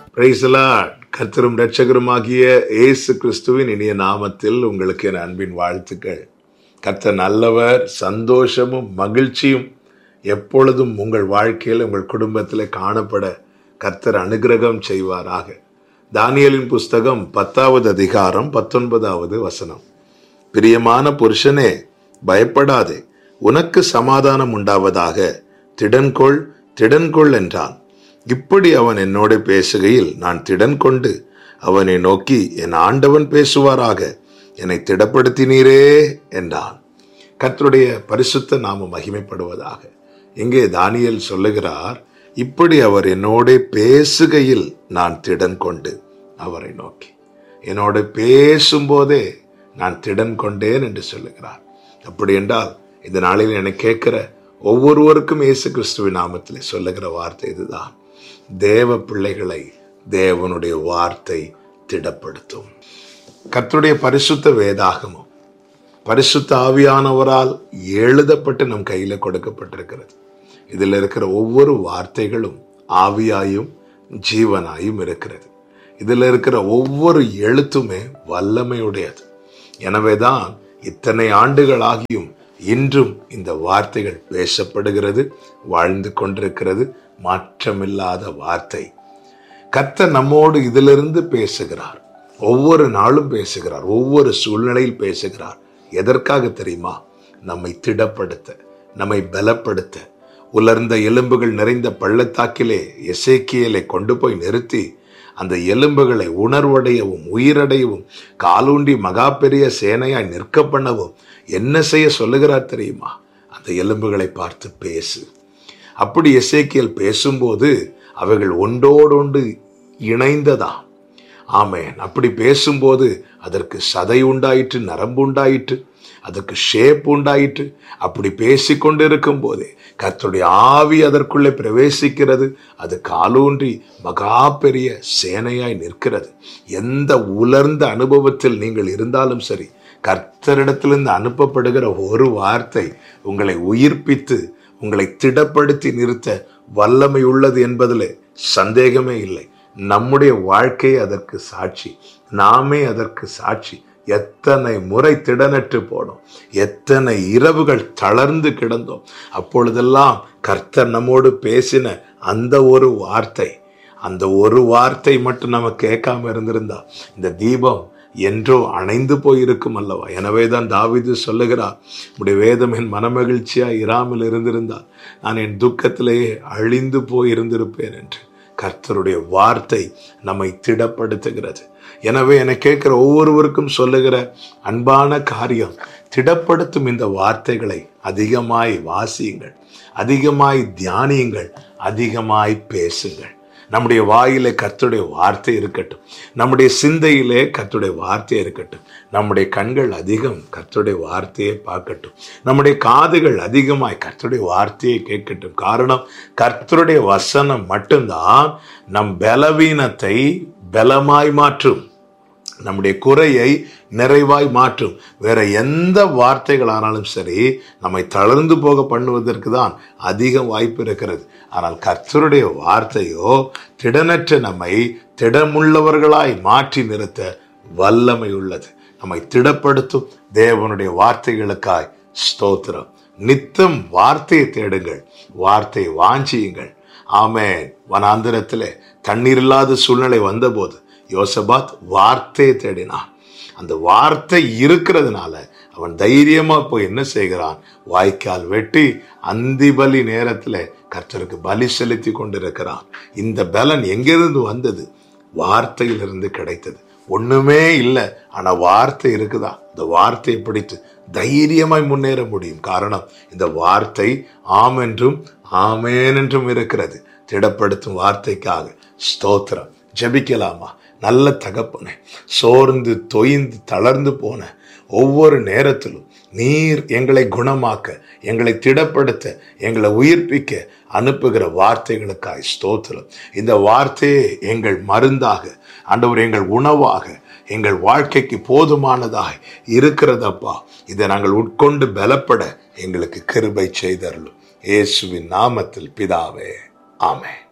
பிரைசலாட் கர்த்தரும் இரட்சகருமாகிய இயேசு கிறிஸ்துவின் இனிய நாமத்தில் உங்களுக்கு என் அன்பின் வாழ்த்துக்கள் கர்த்தர் நல்லவர் சந்தோஷமும் மகிழ்ச்சியும் எப்பொழுதும் உங்கள் வாழ்க்கையில் உங்கள் குடும்பத்தில் காணப்பட கர்த்தர் அனுகிரகம் செய்வாராக தானியலின் புஸ்தகம் பத்தாவது அதிகாரம் பத்தொன்பதாவது வசனம் பிரியமான புருஷனே பயப்படாதே உனக்கு சமாதானம் உண்டாவதாக திடன்கொள் திடன்கொள் என்றான் இப்படி அவன் என்னோடு பேசுகையில் நான் திடன் கொண்டு அவனை நோக்கி என் ஆண்டவன் பேசுவாராக என்னை திடப்படுத்தினீரே என்றான் கர்த்தருடைய பரிசுத்த நாம மகிமைப்படுவதாக இங்கே தானியேல் சொல்லுகிறார் இப்படி அவர் என்னோட பேசுகையில் நான் திடன் கொண்டு அவரை நோக்கி என்னோடு பேசும்போதே நான் திடன் கொண்டேன் என்று சொல்லுகிறார் அப்படி என்றால் இந்த நாளில் என்னை கேட்கிற ஒவ்வொருவருக்கும் இயேசு கிறிஸ்துவின் நாமத்திலே சொல்லுகிற வார்த்தை இதுதான் தேவ பிள்ளைகளை தேவனுடைய வார்த்தை திடப்படுத்தும் கர்த்தருடைய பரிசுத்த வேதாகமும் பரிசுத்த ஆவியானவரால் எழுதப்பட்டு நம் கையில கொடுக்கப்பட்டிருக்கிறது இதில் இருக்கிற ஒவ்வொரு வார்த்தைகளும் ஆவியாயும் ஜீவனாயும் இருக்கிறது இதில் இருக்கிற ஒவ்வொரு எழுத்துமே வல்லமையுடையது எனவேதான் இத்தனை ஆண்டுகளாகியும் இன்றும் இந்த வார்த்தைகள் பேசப்படுகிறது வாழ்ந்து கொண்டிருக்கிறது மாற்றமில்லாத வார்த்தை கர்த்தர் நம்மோடு இதிலிருந்து பேசுகிறார் ஒவ்வொரு நாளும் பேசுகிறார் ஒவ்வொரு சூழ்நிலையில் பேசுகிறார் எதற்காக தெரியுமா நம்மை திடப்படுத்த நம்மை பலப்படுத்த உலர்ந்த எலும்புகள் நிறைந்த பள்ளத்தாக்கிலே எசேக்கியலை கொண்டு போய் நிறுத்தி அந்த எலும்புகளை உணர்வடையவும் உயிரடையவும் காலூண்டி மகா பெரிய சேனையாய் நிற்க பண்ணவும் என்ன செய்ய சொல்லுகிறார் தெரியுமா அந்த எலும்புகளை பார்த்து பேசு அப்படி எசேக்கியல் பேசும்போது அவைகள் ஒன்றோடொன்று இணைந்ததா ஆமேன் அப்படி பேசும்போது அதற்கு சதை உண்டாயிற்று நரம்பு உண்டாயிற்று அதற்கு ஷேப் உண்டாயிற்று அப்படி பேசிக்கொண்டு இருக்கும் போதே கர்த்தருடைய ஆவி அதற்குள்ளே பிரவேசிக்கிறது அது காலூன்றி மகா பெரிய சேனையாய் நிற்கிறது எந்த உலர்ந்த அனுபவத்தில் நீங்கள் இருந்தாலும் சரி கர்த்தரிடத்திலிருந்து அனுப்பப்படுகிற ஒரு வார்த்தை உங்களை உயிர்ப்பித்து உங்களை திடப்படுத்தி நிறுத்த வல்லமை உள்ளது என்பதில் சந்தேகமே இல்லை நம்முடைய வாழ்க்கை அதற்கு சாட்சி நாமே அதற்கு சாட்சி எத்தனை முறை திடனற்று போனோம் எத்தனை இரவுகள் தளர்ந்து கிடந்தோம் அப்பொழுதெல்லாம் கர்த்தர் நம்மோடு பேசின அந்த ஒரு வார்த்தை அந்த ஒரு வார்த்தை மட்டும் நம்ம கேட்காம இருந்திருந்தா இந்த தீபம் என்றோ அணைந்து போயிருக்கும் அல்லவா எனவேதான் தாவிது சொல்லுகிறார் உடைய வேதம் என் மனமகிழ்ச்சியா இராமல் இருந்திருந்தால் நான் என் துக்கத்திலேயே அழிந்து போய் இருந்திருப்பேன் என்று கர்த்தருடைய வார்த்தை நம்மை திடப்படுத்துகிறது எனவே என கேட்கிற ஒவ்வொருவருக்கும் சொல்லுகிற அன்பான காரியம் திடப்படுத்தும் இந்த வார்த்தைகளை அதிகமாய் வாசியுங்கள் அதிகமாய் தியானியுங்கள் அதிகமாய் பேசுங்கள் நம்முடைய வாயிலே கர்த்தருடைய வார்த்தை இருக்கட்டும் நம்முடைய சிந்தையிலே கர்த்தருடைய வார்த்தை இருக்கட்டும் நம்முடைய கண்கள் அதிகம் கர்த்தருடைய வார்த்தையை பார்க்கட்டும் நம்முடைய காதுகள் அதிகமாய் கர்த்தருடைய வார்த்தையை கேட்கட்டும் காரணம் கர்த்தருடைய வசனம் மட்டும்தான் நம் பலவீனத்தை பலமாய் மாற்றும் நம்முடைய குறையை நிறைவாய் மாற்றும் வேற எந்த வார்த்தைகளானாலும் சரி நம்மை தளர்ந்து போக பண்ணுவதற்கு தான் அதிக வாய்ப்பு இருக்கிறது ஆனால் கர்த்தருடைய வார்த்தையோ திடனற்ற நம்மை திடமுள்ளவர்களாய் மாற்றி நிறுத்த வல்லமை உள்ளது நம்மை திடப்படுத்தும் தேவனுடைய வார்த்தைகளுக்காய் ஸ்தோத்திரம் நித்தம் வார்த்தையை தேடுங்கள் வார்த்தையை வாஞ்சியுங்கள் ஆமேன் வனாந்திரத்திலே தண்ணீர் இல்லாத சூழ்நிலை வந்தபோது யோசபாத் வார்த்தையை தேடினான் அந்த வார்த்தை இருக்கிறதுனால அவன் தைரியமா போய் என்ன செய்கிறான் வாய்க்கால் வெட்டி அந்தி பலி நேரத்தில் கர்த்தருக்கு பலி செலுத்தி கொண்டிருக்கிறான் இந்த பலன் எங்கிருந்து வந்தது வார்த்தையிலிருந்து கிடைத்தது ஒண்ணுமே இல்லை ஆனா வார்த்தை இருக்குதா இந்த வார்த்தையை பிடித்து தைரியமாய் முன்னேற முடியும் காரணம் இந்த வார்த்தை ஆம் என்றும் ஆமேன் என்றும் இருக்கிறது திடப்படுத்தும் வார்த்தைக்காக ஸ்தோத்திரம் ஜபிக்கலாமா நல்ல தகப்பனே சோர்ந்து தொய்ந்து தளர்ந்து போன ஒவ்வொரு நேரத்திலும் நீர் எங்களை குணமாக்க எங்களை திடப்படுத்த எங்களை உயிர்ப்பிக்க அனுப்புகிற வார்த்தைகளுக்காய் ஸ்தோத்திரம் இந்த வார்த்தையே எங்கள் மருந்தாக ஆண்டவர் எங்கள் உணவாக எங்கள் வாழ்க்கைக்கு போதுமானதாய் இருக்கிறதப்பா இதை நாங்கள் உட்கொண்டு பலப்பட எங்களுக்கு கிருபை செய்தருளும் இயேசுவின் நாமத்தில் பிதாவே ஆமென்